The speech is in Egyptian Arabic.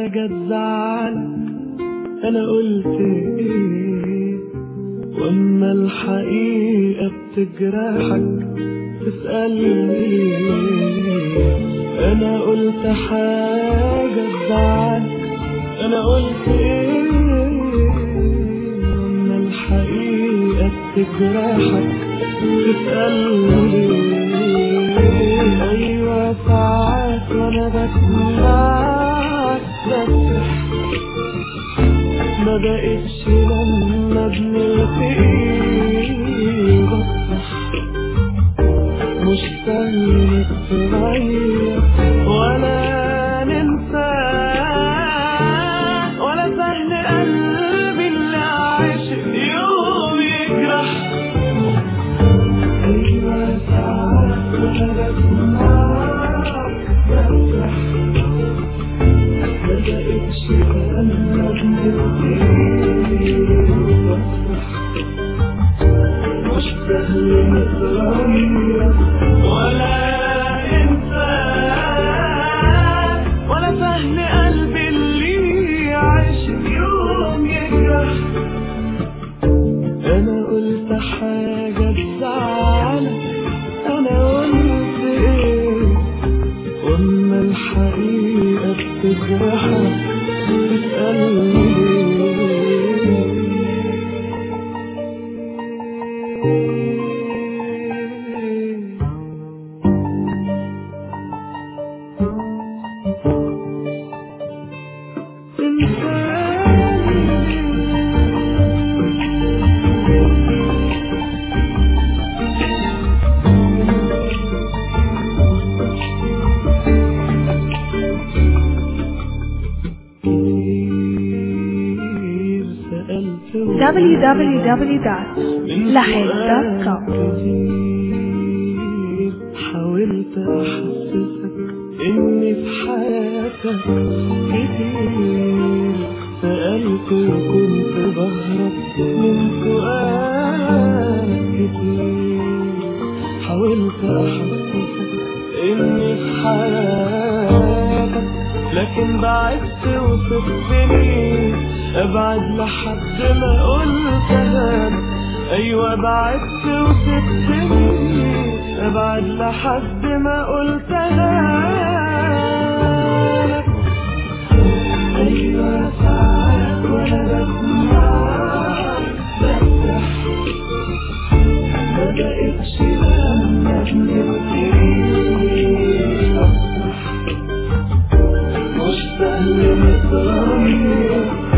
حاجة تزعلك أنا قلت إيه وأما الحقيقة بتجرحك تسألني أنا قلت حاجة تزعلك أنا قلت إيه وأما الحقيقة بتجرحك تسألني أيوة ساعات وأنا بسمعك بسرح ما بقتش لما بنلتقي بصح مش سهل نتغير ولا ننسى ولا سهل قلبي اللي عاشق يوم يجرح أيوة ساعات وأنا بسمعك بسرح ما بقتش لما بنلتقي بصح مش سهل نتغير ولا انسى ولا سهل قلبي اللي عايش يوم يجرح انا قلت حاجة تزعلك انا قلت ايه واما الحقيقة بتجرحك تسألني ليه كتير سألت www.lahib.com كتير حاولت أحسسك إني في حياتك كتير سألت وكنت بهرب من سؤالك كتير حاولت أحسسك إني في حياتك لكن بعدت وسبتني أبعد لحد ما قلت هان أيوة بعدت وسبتني أبعد لحد ما قلت هان أيوة ساعات وأنا بسمعك بسرح ما بقتش لما بنبتدي أسرح مش سهل نتغير